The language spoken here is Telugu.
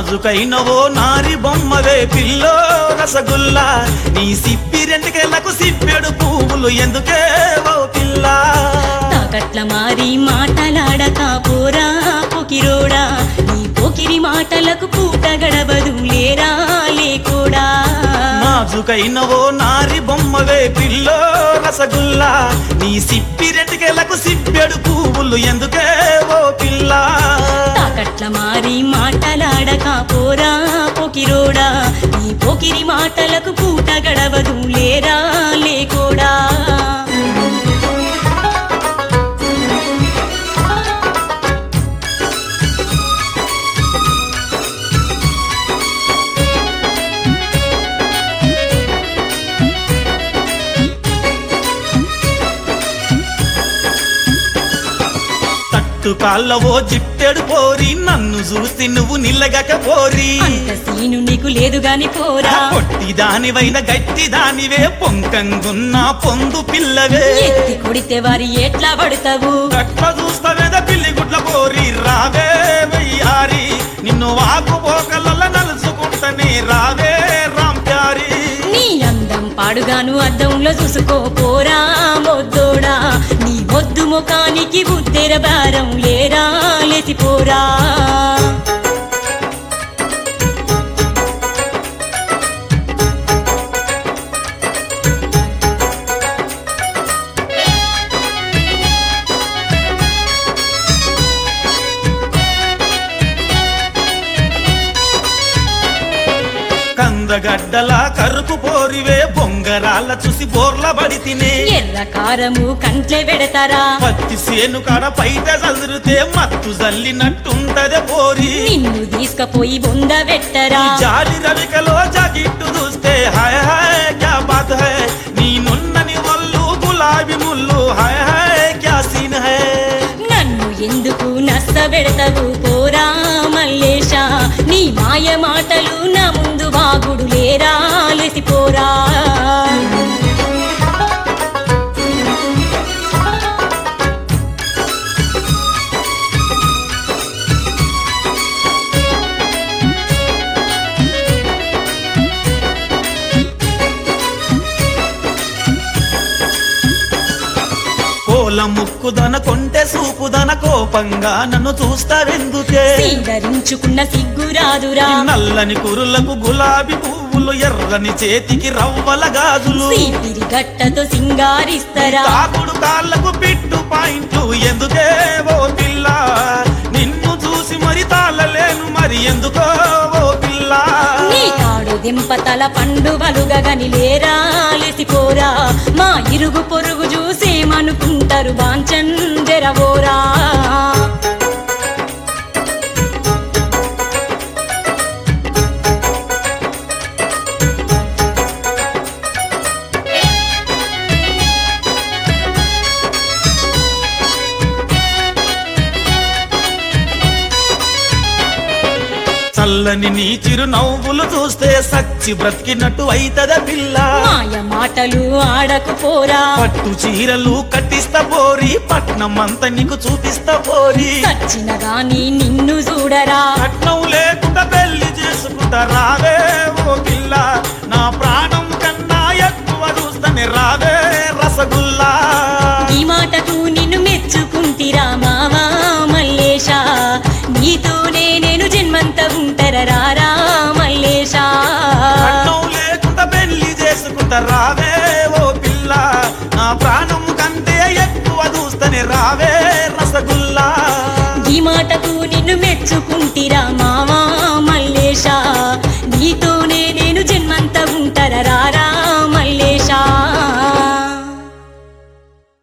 నాజుకైనవో నారి బొమ్మవే పిల్లో రసగుల్లా నీ సిప్పి రెండుకెళ్లకు సిప్పెడు పువ్వులు ఎందుకే ఓ పిల్ల తాకట్ల మారి మాటలాడక పోరా పొకిరోడా నీ పొకిరి మాటలకు పూట గడబదు లేరా లేకోడా నాజుకైనవో నారి బొమ్మవే పిల్లో రసగుల్లా నీ సిప్పి రెండుకెళ్లకు సిప్పెడు పువ్వులు ఎందుకే ఓ పిల్ల తాకట్ల మారి మాటలాడక పోరా పొకిరోడా నీ పొకిరి మాటలకు పూట గడవదు లేరా లేకోడా తట్టు కాళ్ళవో జిట్టెడు పోరి నన్ను చూసి నువ్వు నిల్లగక పోరి అంత సీను నీకు లేదు గాని పోరా పొట్టి దానివైన గట్టి దానివే పొంకంగున్న పొందు పిల్లవే ఎత్తి కొడితే వారి ఎట్లా పడతావు గట్ల చూస్తావేద పిల్లి గుడ్ల పోరి రావే వెయ్యారి నిన్ను వాకు పోకలల్ల నలుచుకుంటనే రావే రామ్ ప్యారి నీ అందం పాడుగాను అద్దంలో చూసుకో పోరా మొద్దోడా నీ వద్దు ముఖానికి బుద్దెర భారం లేరా లేచిపోరా కందగడ్డల కరుకు పోరివే బొంగరాల చూసి బోర్ల బడి తినే ఎర్ర కారము కంట్లే పెడతారా పత్తి సేను కాడ పైట చదిరితే మత్తు జల్లినట్టుంటదే పోరి నిన్ను తీసుకపోయి బొంద పెట్టరా జాలి రవికలో జాకెట్టు చూస్తే హాయ్ హాయ్ క్యా బాత్ హై నీ నున్నని వల్లు గులాబీ ముల్లు హాయ్ హాయ్ క్యా సీన్ హై నన్ను ఎందుకు నష్టపెడతావు పోరా మల్లేశ నీ మాయ మాటలు నా ముందు బాగుడు లేరా లేసిపోరా కోల ముక్కుదన కొంటె సూపుదన కోపంగా నన్ను చూస్తావెందుకే సీదరించుకున్న సిగ్గు రాదురా నల్లని కురులకు గులాబీ పువ్వులు ఎర్రని చేతికి రవ్వల గాజులు సీపిరి గట్టతో సింగారిస్తరా తాకుడు కాళ్ళకు పిట్టు పాయింట్లు ఎందుకే ఓ పిల్ల నిన్ను చూసి మరి తాళలేను మరి ఎందుకో ఓ పిల్ల నీ కాడు దింపతల పండు బలుగగని లేరా లేసిపోరా మా ఇరుగు పొరుగు చూసేమనుకుంటారు బాంచన్ జరవోరా చల్లని నీ చిరు నవ్వులు చూస్తే సచ్చి బ్రతికినట్టు అయితద పిల్ల మాయ మాటలు ఆడకు పోరా పట్టు చీరలు కట్టిస్తా పోరి పట్నం అంతా నీకు చూపిస్తా పోరి సచ్చిన గాని నిన్ను చూడరా కట్నం లేకుండా పెళ్లి చేసుకుంటా రావే ఓ పిల్ల నా ప్రాణం కన్నా ఎక్కువ చూస్తనే రావే రసగుల్లా ఈ మాటకు నిన్ను మెచ్చుకుంటిరా మావా మల్లేశ నీతోనే నేను జన్మంత ఉంటరారా మల్లేశ కట్నం లేకుండా పెళ్లి చేసుకుంటా రావే ఓ పిల్ల నా ప్రాణం కంటే ఎక్కువ చూస్తనే రావే రసగుల్లా ఈ మాటకు నిన్ను మెచ్చుకుంటిరా మా